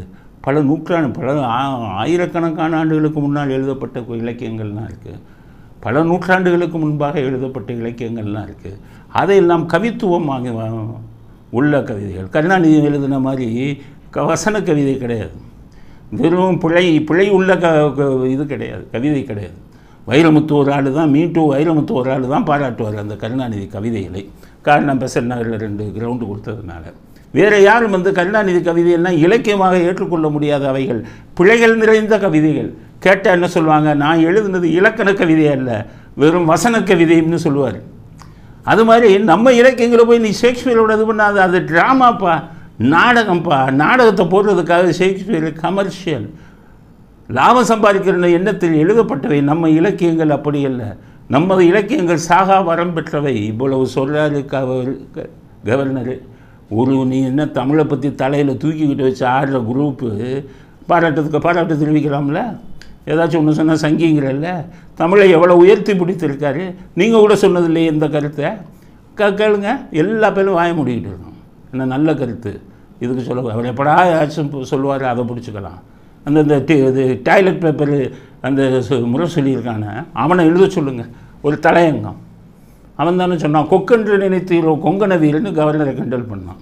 பல நூற்றாண்டு பல ஆ- ஆயிரக்கணக்கான ஆண்டுகளுக்கு முன்னால் எழுதப்பட்ட இலக்கியங்கள்லாம் இருக்குது பல நூற்றாண்டுகளுக்கு முன்பாக எழுதப்பட்ட இலக்கியங்கள்லாம் இருக்குது அதையெல்லாம் கவித்துவமாக வ- உள்ள கவிதைகள் கருணாநிதி எழுதின மாதிரி க- வசன கவிதை கிடையாது வெறும் பிழை பிழை உள்ள க க- இது கிடையாது கவிதை கிடையாது வைரமுத்து ஒரு ஆள் தான் மீட்டு வைரமுத்து ஒரு ஆள் தான் பாராட்டுவார் அந்த கருணாநிதி கவிதைகளை காரணம் பெசல் நகரில் ரெண்டு கிரவுண்டு கொடுத்ததுனால வேறு யாரும் வந்து கருணாநிதி கவிதையெல்லாம் இலக்கியமாக ஏற்றுக்கொள்ள முடியாத அவைகள் பிழைகள் நிறைந்த கவிதைகள் கேட்டால் என்ன சொல்லுவாங்க நான் எழுதுனது இலக்கண கவிதை அல்ல வெறும் வசன கவிதைன்னு சொல்லுவார் அது மாதிரி நம்ம இலக்கியங்களை போய் நீ ஷேக்ஸ்பியரோட இது பண்ணாத அது ட்ராமாப்பா நாடகம்ப்பா நாடகத்தை போடுறதுக்காக ஷேக்ஸ்பியர் கமர்ஷியல் லாபம் சம்பாதிக்கிற எண்ணத்தில் எழுதப்பட்டவை நம்ம இலக்கியங்கள் அப்படி அல்ல நமது இலக்கியங்கள் சாகா வரம் பெற்றவை இவ்வளவு சொல்கிறாரு கவர்னரு ஒரு நீ என்ன தமிழை பற்றி தலையில் தூக்கிக்கிட்டு வச்சு ஆடுற குரூப்பு பாராட்டத்துக்கு பாராட்டு தெரிவிக்கலாம்ல ஏதாச்சும் ஒன்று சொன்னால் சங்கிங்கிறல்ல தமிழை எவ்வளோ உயர்த்தி பிடித்திருக்காரு நீங்கள் கூட சொன்னதில்லையே இந்த கருத்தை க கேளுங்க எல்லா பேரும் வாய மூடிக்கிட்டு இருக்கோம் என்ன நல்ல கருத்து இதுக்கு சொல்ல அவர் எப்படா ஏதாச்சும் சொல்லுவார் அதை பிடிச்சிக்கலாம் அந்த இந்த டி இது டாய்லெட் பேப்பர் அந்த சு- முறை சொல்லியிருக்கான அவனை எழுத சொல்லுங்கள் ஒரு தலையங்கம் அவன் தானே சொன்னான் கொக்கென்று நினைத்தீரோ கொங்கண வீரன்னு கவர்னரை கிண்டல் பண்ணான்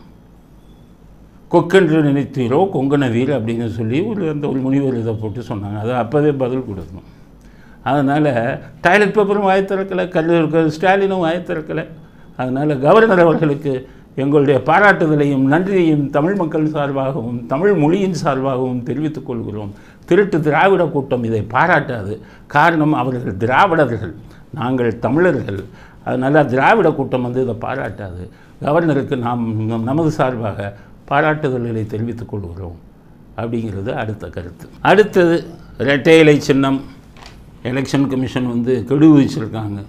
கொக்கென்று நினைத்தீரோ கொங்கண வீர் அப்படின்னு சொல்லி ஒரு அந்த ஒரு முனிவர் இதை போட்டு சொன்னாங்க அதை அப்போவே பதில் கொடுக்கணும் அதனால் டாய்லெட் பேப்பரும் வாய் திறக்கலை கல் ஸ்டாலினும் வாய் திறக்கலை அதனால் கவர்னர் அவர்களுக்கு எங்களுடைய பாராட்டுதலையும் நன்றியையும் தமிழ் மக்கள் சார்பாகவும் தமிழ் மொழியின் சார்பாகவும் தெரிவித்துக் கொள்கிறோம் திருட்டு திராவிட கூட்டம் இதை பாராட்டாது காரணம் அவர்கள் திராவிடர்கள் நாங்கள் தமிழர்கள் அதனால் திராவிட கூட்டம் வந்து இதை பாராட்டாது கவர்னருக்கு நாம் நம்- நமது சார்பாக பாராட்டுதல்களை தெரிவித்துக் கொள்கிறோம் அப்படிங்கிறது அடுத்த கருத்து அடுத்தது இரட்டை இலை சின்னம் எலெக்ஷன் கமிஷன் வந்து கெடு விதிச்சிருக்காங்க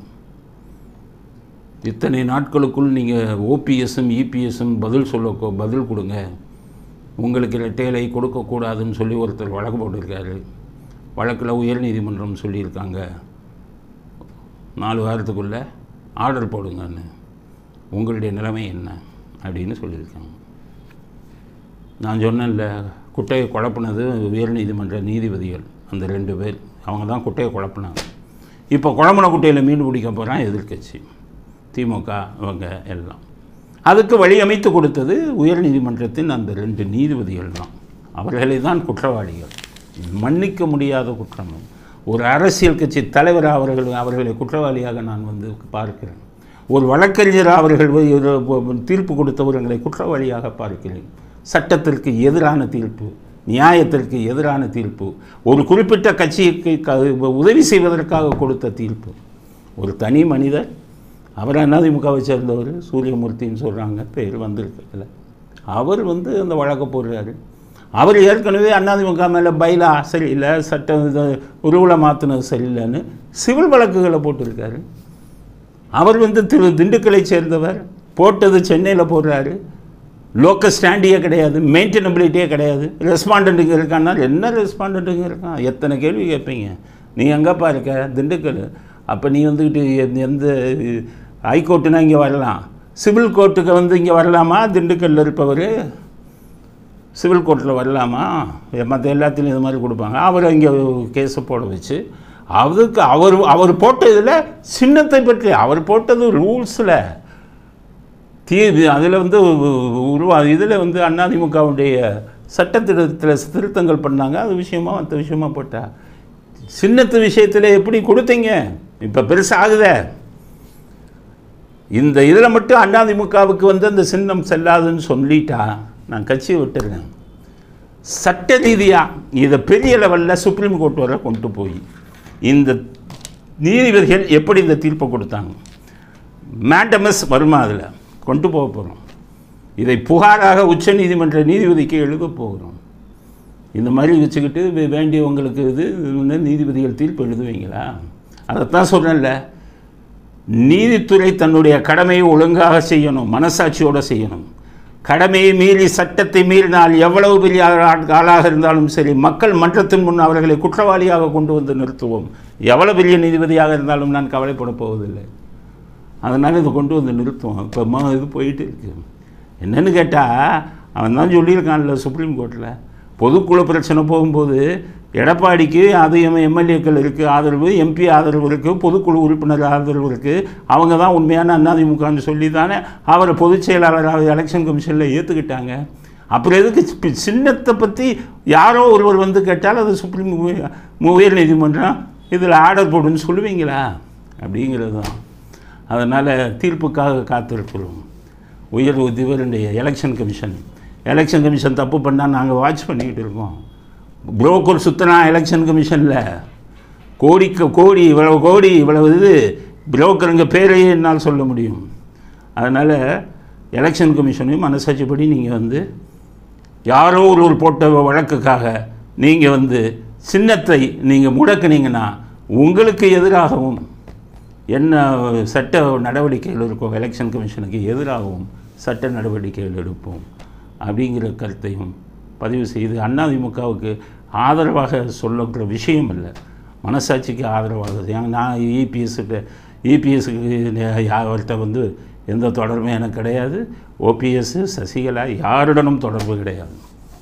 இத்தனை நாட்களுக்குள் நீங்கள் ஓபிஎஸும் இபிஎஸும் பதில் சொல்ல பதில் கொடுங்க உங்களுக்கு இரட்டையிலை கொடுக்கக்கூடாதுன்னு சொல்லி ஒருத்தர் வழக்கு போட்டிருக்காரு வழக்கில் உயர்நீதிமன்றம் சொல்லியிருக்காங்க நாலு வாரத்துக்குள்ளே ஆர்டர் போடுங்கன்னு உங்களுடைய நிலைமை என்ன அப்படின்னு சொல்லியிருக்காங்க நான் சொன்னேன்ல குட்டையை குழப்பினது உயர்நீதிமன்ற நீதிபதிகள் அந்த ரெண்டு பேர் அவங்க தான் குட்டையை குழப்பினாங்க இப்போ குழம்புன குட்டையில் மீன் பிடிக்க போகிறான் எதிர்க்கட்சி திமுக இவங்க எல்லாம் அதுக்கு வழி அமைத்து கொடுத்தது உயர்நீதிமன்றத்தின் அந்த ரெண்டு நீதிபதிகள் தான் அவர்களை தான் குற்றவாளிகள் மன்னிக்க முடியாத குற்றம் ஒரு அரசியல் கட்சி தலைவர் அவர்கள் அவர்களை குற்றவாளியாக நான் வந்து பார்க்கிறேன் ஒரு வழக்கறிஞர் அவர்கள் போய் ஒரு தீர்ப்பு கொடுத்தவர்களை குற்றவாளியாக பார்க்கிறேன் சட்டத்திற்கு எதிரான தீர்ப்பு நியாயத்திற்கு எதிரான தீர்ப்பு ஒரு குறிப்பிட்ட கட்சிக்கு க- உதவி செய்வதற்காக கொடுத்த தீர்ப்பு ஒரு தனி மனிதர் அவர் அதிமுகவை சேர்ந்தவர் சூரியமூர்த்தின்னு சொல்கிறாங்க பேர் வந்திருக்கல அவர் வந்து அந்த வழக்கை போடுறாரு அவர் ஏற்கனவே அதிமுக மேலே பைலா சரியில்லை சட்டம் இது உருவலை மாற்றினது சரியில்லைன்னு சிவில் வழக்குகளை போட்டிருக்காரு அவர் வந்து திரு திண்டுக்கலை சேர்ந்தவர் போட்டது சென்னையில் போடுறாரு லோக்கல் ஸ்டாண்டியே கிடையாது மெயின்டெனபிலிட்டியே கிடையாது ரெஸ்பாண்டண்ட்டுங்க இருக்கான்னா என்ன ரெஸ்பாண்டண்ட்டுங்க இருக்கான் எத்தனை கேள்வி கேட்பீங்க நீ எங்கேப்பா இருக்க திண்டுக்கல் அப்போ நீ வந்துக்கிட்டு எந்த- எந்த ஹைகோர்ட்டுனா இங்கே வரலாம் சிவில் கோர்ட்டுக்கு வந்து இங்கே வரலாமா திண்டுக்கல்லில் இருப்பவர் சிவில் கோர்ட்டில் வரலாமா மற்ற எல்லாத்துலையும் இது மாதிரி கொடுப்பாங்க அவரை இங்கே கேஸை போட வச்சு அதுக்கு அவர் அவர் போட்டதில் சின்னத்தை பற்றி அவர் போட்டது ரூல்ஸில் தீ அதில் வந்து உருவா இதில் வந்து அதிமுகவுடைய சட்டத்திட்டத்தில் திருத்தங்கள் பண்ணாங்க அது விஷயமா மற்ற விஷயமா போட்டா சின்னத்து விஷயத்தில் எப்படி கொடுத்தீங்க இப்போ பெருசாகுதே இந்த இதில் மட்டும் அதிமுகவுக்கு வந்து அந்த சின்னம் செல்லாதுன்னு சொல்லிட்டா நான் கட்சியை விட்டுறேன் சட்ட ரீதியாக இதை பெரிய லெவலில் சுப்ரீம் கோர்ட் வரை கொண்டு போய் இந்த நீதிபதிகள் எப்படி இந்த தீர்ப்பை கொடுத்தாங்க மேண்டமஸ் வருமா அதில் கொண்டு போக போகிறோம் இதை புகாராக உச்சநீதிமன்ற நீதிபதிக்கு எழுத போகிறோம் இந்த மாதிரி வச்சுக்கிட்டு வே- வேண்டியவங்களுக்கு இது வந்து நீதிபதிகள் தீர்ப்பு எழுதுவீங்களா அதைத்தான் சொல்கிறேன்ல நீதித்துறை தன்னுடைய கடமையை ஒழுங்காக செய்யணும் மனசாட்சியோடு செய்யணும் கடமையை மீறி சட்டத்தை மீறினால் எவ்வளவு பெரிய ஆளா- ஆளாக இருந்தாலும் சரி மக்கள் மன்றத்தின் முன் அவர்களை குற்றவாளியாக கொண்டு வந்து நிறுத்துவோம் எவ்வளவு பெரிய நீதிபதியாக இருந்தாலும் நான் கவலைப்பட போவதில்லை அதனால் இதை கொண்டு வந்து நிறுத்துவோம் இப்போ ம இது போயிட்டு இருக்கு என்னன்னு கேட்டால் அவன் தான் சொல்லியிருக்கான்ல சுப்ரீம் கோர்ட்டில் பொதுக்குழு பிரச்சனை போகும்போது எடப்பாடிக்கு அது எம்எல்ஏக்கள் இருக்குது ஆதரவு எம்பி ஆதரவு இருக்குது பொதுக்குழு உறுப்பினர் ஆதரவு இருக்குது அவங்க தான் உண்மையான அதிமுகன்னு சொல்லி தானே அவரை பொதுச் செயலாளராக எலெக்ஷன் கமிஷனில் ஏற்றுக்கிட்டாங்க அப்புறம் எதுக்கு சி- சின்னத்தை பற்றி யாரோ ஒருவர் வந்து கேட்டால் அது சுப்ரீம் உய- உயர் நீதிமன்றம் இதில் ஆர்டர் போடுன்னு சொல்லுவீங்களா அப்படிங்கிறது தான் அதனால் தீர்ப்புக்காக காத்திருக்கிறோம் உயர் இவருடைய எலெக்ஷன் கமிஷன் எலெக்ஷன் கமிஷன் தப்பு பண்ணால் நாங்கள் வாட்ச் பண்ணிக்கிட்டு இருக்கோம் புரோக்கர் சுத்தனா எலெக்ஷன் கமிஷனில் கோடிக்கு கோடி இவ்வளவு கோடி இவ்வளவு இது புரோக்கருங்க பேரையே என்னால் சொல்ல முடியும் அதனால் எலெக்ஷன் கமிஷனையும் மனசாட்சிப்படி நீங்கள் வந்து யாரோ ஒரு போட்ட வழக்குக்காக நீங்கள் வந்து சின்னத்தை நீங்கள் முடக்குனீங்கன்னா உங்களுக்கு எதிராகவும் என்ன சட்ட நடவடிக்கைகள் இருக்கோ எலெக்ஷன் கமிஷனுக்கு எதிராகவும் சட்ட நடவடிக்கைகள் எடுப்போம் அப்படிங்கிற கருத்தையும் பதிவு செய்து அதிமுகவுக்கு ஆதரவாக சொல்லக்கூடிய விஷயம் இல்லை மனசாட்சிக்கு ஆதரவாக ஏன்னா நான் இபிஎஸ்கிட்ட இபிஎஸ்க்கு அவர்கிட்ட வந்து எந்த தொடர்பும் எனக்கு கிடையாது ஓபிஎஸ் சசிகலா யாருடனும் தொடர்பு கிடையாது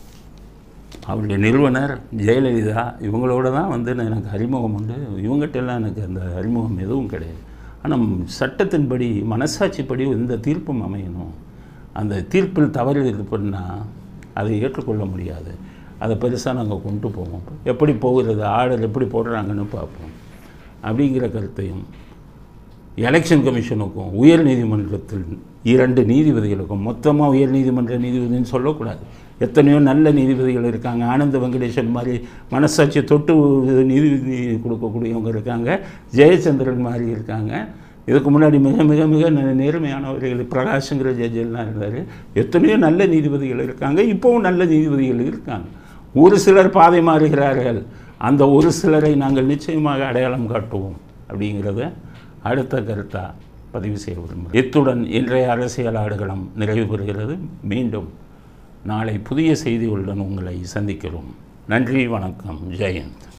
அவருடைய நிறுவனர் ஜெயலலிதா இவங்களோட தான் வந்து நான் எனக்கு அறிமுகம் உண்டு இவங்ககிட்டலாம் எனக்கு அந்த அறிமுகம் எதுவும் கிடையாது ஆனால் சட்டத்தின்படி மனசாட்சிப்படி இந்த தீர்ப்பும் அமையணும் அந்த தீர்ப்பில் தவறு இது பண்ணால் அதை ஏற்றுக்கொள்ள முடியாது அதை பெருசாக நாங்கள் கொண்டு போவோம் எப்படி போகிறது ஆர்டர் எப்படி போடுறாங்கன்னு பார்ப்போம் அப்படிங்கிற கருத்தையும் எலெக்ஷன் கமிஷனுக்கும் உயர் நீதிமன்றத்தில் இரண்டு நீதிபதிகளுக்கும் மொத்தமாக உயர் நீதிமன்ற நீதிபதின்னு சொல்லக்கூடாது எத்தனையோ நல்ல நீதிபதிகள் இருக்காங்க ஆனந்த வெங்கடேசன் மாதிரி மனசாட்சி தொட்டு நீதிபதி கொடுக்கக்கூடியவங்க இருக்காங்க ஜெயச்சந்திரன் மாதிரி இருக்காங்க இதுக்கு முன்னாடி மிக மிக மிக நே- நேர்மையானவர்கள் பிரகாஷ்ங்கிற ஜட்ஜெல்லாம் இருந்தார் எத்தனையோ நல்ல நீதிபதிகள் இருக்காங்க இப்போவும் நல்ல நீதிபதிகள் இருக்காங்க ஒரு சிலர் பாதை மாறுகிறார்கள் அந்த ஒரு சிலரை நாங்கள் நிச்சயமாக அடையாளம் காட்டுவோம் அப்படிங்கிறத அடுத்த கருத்தாக பதிவு செய்ய விரும்புகிறேன் இத்துடன் இன்றைய அரசியல் ஆடுகளம் நிறைவு பெறுகிறது மீண்டும் நாளை புதிய செய்திகளுடன் உங்களை சந்திக்கிறோம் நன்றி வணக்கம் ஜெயந்த்